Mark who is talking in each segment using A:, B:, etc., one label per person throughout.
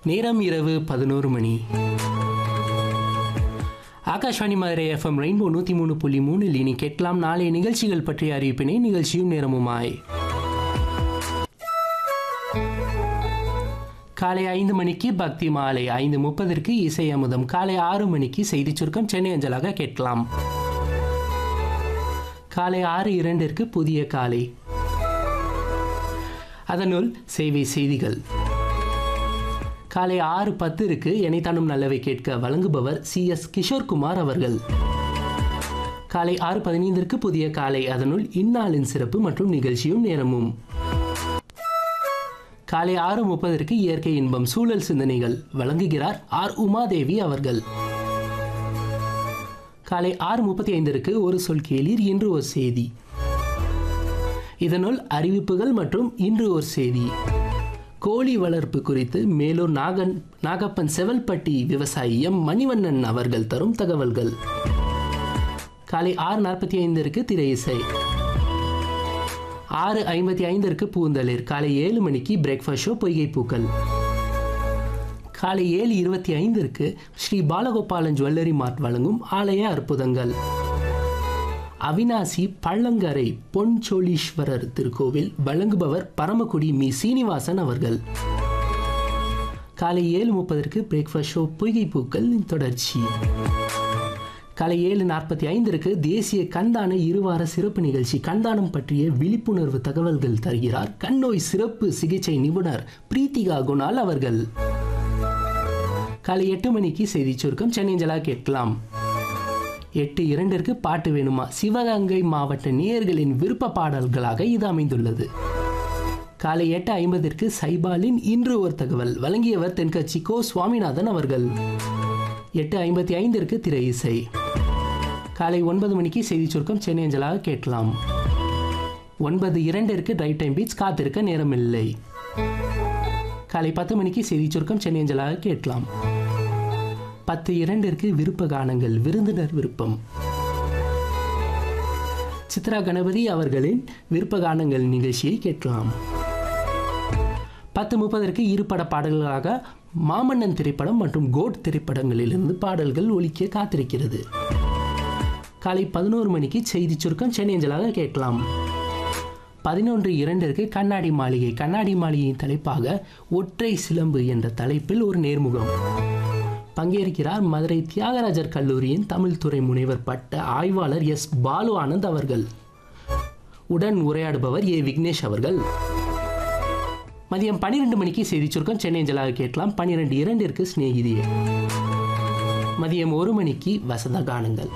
A: நேரம் இரவு பதினோரு மணி ஆகாஷ்வாணி மதுரை எஃப்எம் ரெயின்போ நூற்றி மூணு புள்ளி மூணில் இனி கேட்கலாம் நாளைய நிகழ்ச்சிகள் பற்றிய அறிவிப்பினை நிகழ்ச்சியும் நேரமுமாய் காலை ஐந்து மணிக்கு பக்தி மாலை ஐந்து முப்பதற்கு இசை அமுதம் காலை ஆறு மணிக்கு செய்தி சுருக்கம் சென்னை அஞ்சலாக கேட்கலாம் காலை ஆறு இரண்டிற்கு புதிய காலை அதனுள் சேவை செய்திகள் காலை ஆறு பத்திற்கு எனைத்தானும் நல்லவை கேட்க வழங்குபவர் சி எஸ் கிஷோர்குமார் அவர்கள் காலை ஆறு பதினைந்திற்கு புதிய காலை அதனுள் இந்நாளின் சிறப்பு மற்றும் நிகழ்ச்சியும் நேரமும் காலை ஆறு முப்பதற்கு இயற்கை இன்பம் சூழல் சிந்தனைகள் வழங்குகிறார் ஆர் உமாதேவி அவர்கள் காலை ஆறு முப்பத்தி ஐந்திற்கு ஒரு சொல் கேளீர் இன்று ஒரு செய்தி இதனுள் அறிவிப்புகள் மற்றும் இன்று ஒரு செய்தி கோழி வளர்ப்பு குறித்து மேலூர் நாகன் நாகப்பன் செவல்பட்டி விவசாயி எம் மணிவண்ணன் அவர்கள் தரும் தகவல்கள் காலை ஆறு நாற்பத்தி ஐந்திற்கு திரை இசை ஆறு ஐம்பத்தி ஐந்திற்கு பூந்தளிர் காலை ஏழு மணிக்கு பிரேக்ஃபாஸ்ட் ஷோ பொய்கை பூக்கள் காலை ஏழு இருபத்தி ஐந்திற்கு ஸ்ரீ பாலகோபாலன் ஜுவல்லரி மார்ட் வழங்கும் ஆலய அற்புதங்கள் அவினாசி பள்ளங்கரை பொன்சோலீஸ்வரர் திருக்கோவில் வழங்குபவர் பரமக்குடி மீ சீனிவாசன் அவர்கள் காலை ஏழு முப்பதற்கு பிரேக்ஃபாஸ்ட் ஷோ பொய்கை பூக்கள் தொடர்ச்சி காலை ஏழு நாற்பத்தி ஐந்திற்கு தேசிய கண்தான இருவார சிறப்பு நிகழ்ச்சி கண்தானம் பற்றிய விழிப்புணர்வு தகவல்கள் தருகிறார் கண்ணோய் சிறப்பு சிகிச்சை நிபுணர் பிரீத்திகா குணால் அவர்கள் காலை எட்டு மணிக்கு செய்தி சுருக்கம் சென்னைஞ்சலா கேட்கலாம் எட்டு இரண்டிற்கு பாட்டு வேணுமா சிவகங்கை மாவட்ட நேயர்களின் விருப்ப பாடல்களாக இது அமைந்துள்ளது காலை எட்டு ஐம்பதிற்கு சைபாலின் இன்று ஒரு தகவல் வழங்கியவர் தென்கட்சி கோ சுவாமிநாதன் அவர்கள் எட்டு ஐம்பத்தி ஐந்திற்கு திரை இசை காலை ஒன்பது மணிக்கு செய்தி சுருக்கம் சென்னை அஞ்சலாக கேட்கலாம் ஒன்பது இரண்டிற்கு ரைட் டைம் பீச் காத்திருக்க நேரமில்லை காலை பத்து மணிக்கு செய்தி சுருக்கம் சென்னை அஞ்சலாக கேட்கலாம் பத்து இரண்டிற்கு விருப்ப கானங்கள் விருந்தினர் விருப்பம் சித்ரா கணபதி அவர்களின் விருப்ப கானங்கள் நிகழ்ச்சியை கேட்கலாம் பத்து முப்பதற்கு இருபட பாடல்களாக மாமன்னன் திரைப்படம் மற்றும் கோட் திரைப்படங்களிலிருந்து பாடல்கள் ஒலிக்க காத்திருக்கிறது காலை பதினோரு மணிக்கு செய்தி சுருக்கம் சென்னை அஞ்சலாக கேட்கலாம் பதினொன்று இரண்டிற்கு கண்ணாடி மாளிகை கண்ணாடி மாளிகையின் தலைப்பாக ஒற்றை சிலம்பு என்ற தலைப்பில் ஒரு நேர்முகம் பங்கேற்கிறார் மதுரை தியாகராஜர் கல்லூரியின் தமிழ் துறை முனைவர் பட்ட ஆய்வாளர் எஸ் பாலு ஆனந்த் அவர்கள் உடன் உரையாடுபவர் ஏ விக்னேஷ் அவர்கள் மதியம் பன்னிரெண்டு மணிக்கு செய்தி சுருக்கம் சென்னை அஞ்சலாக கேட்கலாம் பன்னிரெண்டு இரண்டிற்கு சிநேகிதியே மதியம் ஒரு மணிக்கு வசந்த கானங்கள்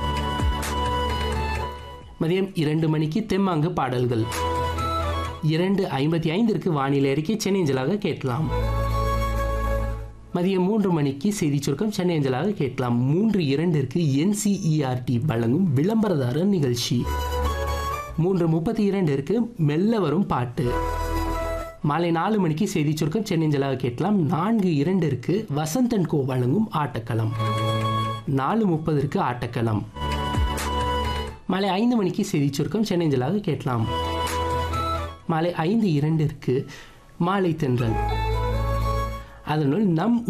A: மதியம் இரண்டு மணிக்கு தெம்மாங்கு பாடல்கள் இரண்டு ஐம்பத்தி ஐந்திற்கு வானிலை அறிக்கை சென்னை அஞ்சலாக கேட்கலாம் மதியம் மூன்று மணிக்கு செய்தி சுருக்கம் சென்னை அஞ்சலாக கேட்கலாம் மூன்று இரண்டிற்கு என்சிஇஆர்டி வழங்கும் விளம்பரதாரர் நிகழ்ச்சி மூன்று முப்பத்தி இரண்டிற்கு மெல்ல வரும் பாட்டு மாலை நாலு மணிக்கு செய்தி சுருக்கம் சென்னைஞ்சலாக கேட்கலாம் நான்கு இரண்டிற்கு வசந்தன் கோ வழங்கும் ஆட்டக்களம் நாலு முப்பதற்கு ஆட்டக்களம் மாலை ஐந்து மணிக்கு செய்தி சுருக்கம் சென்னைஞ்சலாக கேட்கலாம் மாலை ஐந்து இரண்டிற்கு மாலை தென்றல் அதனுள் நம்